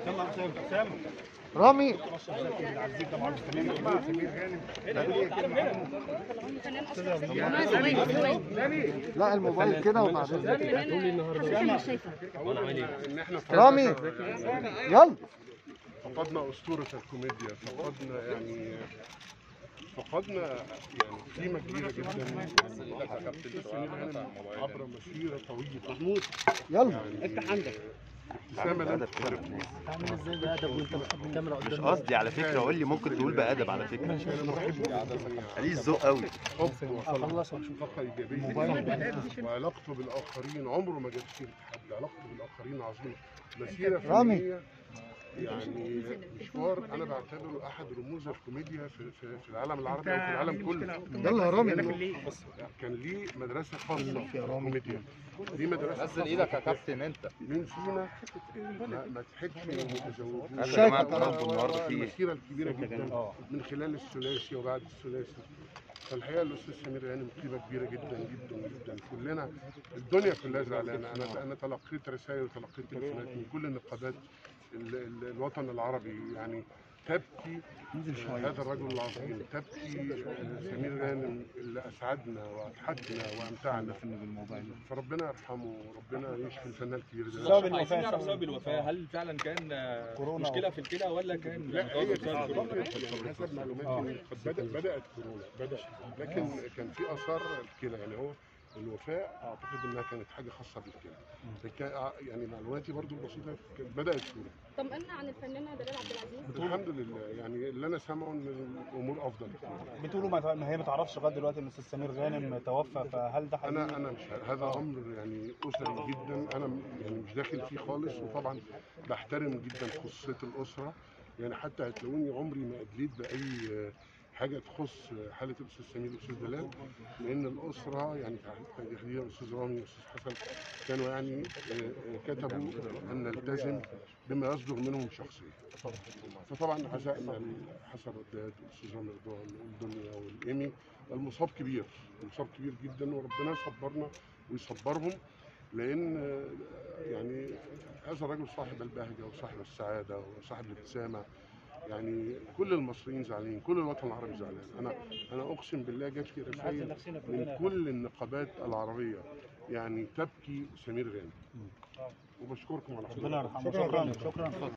رامي لا الموبايل كده وبعدين ان احنا رامي يلا فقدنا اسطوره الكوميديا فقدنا يعني فقدنا يعني قيمه كبيره جدا عبر مسيره طويله يلا ابتسامه لم تفارقنا مش قصدي على فكره قول لي ممكن تقول بادب على فكره انا بحبه عليه الذوق قوي حب وطاقه ايجابيه وعلاقته بالاخرين عمره ما جاب سيره حد علاقته بالاخرين عظيمه مسيره رامي. فنيه يعني مشوار انا بعتبره احد رموز الكوميديا في, في, في العالم العربي او في العالم كله يلا يا رامي لأنه كان ليه مدرسه خاصه في الكوميديا ليه مدرسه نزل ايدك يا كابتن انت مين فينا ما, ما تحبش متزوجين شايف يا جماعة التربو النهاردة فيه. المسيره الكبيره جدا من خلال الثلاثي وبعد الثلاثي فالحقيقه الاستاذ سمير غانم قيمه كبيره جدا جدا جدا كلنا الدنيا كلها زعلانه انا انا تلقيت رسائل وتلقيت تليفونات من كل النقابات ال- ال- الوطن العربي يعني تبكي هذا الرجل العظيم تبكي آه، سمير غانم اللي اسعدنا واضحكنا وامتعنا فربنا يرحمه وربنا يشفي الفنان الكبير ده سبب عايزين نعرف سبب الوفاه هل فعلا كان آه، مشكله في الكلى ولا كان لا هي كانت كورونا يعني حسب معلوماتي قد بدأ بدأت كورونا بدأ لكن كان في آثار الكلى يعني هو الوفاة أعتقد إنها كانت حاجة خاصة بالكلى لكن يعني معلوماتي برضو البسيطة كانت بدأت كورونا طمنا عن الفنانه دلال عبد العزيز الحمد لله يعني اللي أنا سامعه إن الأمور أفضل بتقولوا ما ما هي ما تعرفش لغايه دلوقتي ان الاستاذ سمير غانم توفى فهل ده حقيقي؟ انا انا مش هذا امر يعني اسري جدا انا م- يعني مش داخل فيه خالص وطبعا بحترم جدا خصوصيه الاسره يعني حتى هتلاقوني عمري ما ادليت باي آه، حاجه تخص حاله الاستاذ سمير والاستاذ دلال لان الاسره يعني تحديدا الاستاذ رامي والاستاذ حسن كانوا يعني آه، آه، كتبوا ان نلتزم بما يصدر منهم شخصيا فطبعا عزائنا حسن رداد والاستاذ رامي رضوان والدنيا والايمي المصاب كبير المصاب كبير جدا وربنا يصبرنا ويصبرهم لان آه، يعني هذا الرجل صاحب البهجه وصاحب السعاده وصاحب الابتسامه يعني كل المصريين زعلانين كل الوطن العربي زعلان انا انا اقسم بالله جات لي رسائل من كل النقابات العربيه يعني تبكي سمير غانم وبشكركم على حضوركم ربنا يرحمه شكرا شكرا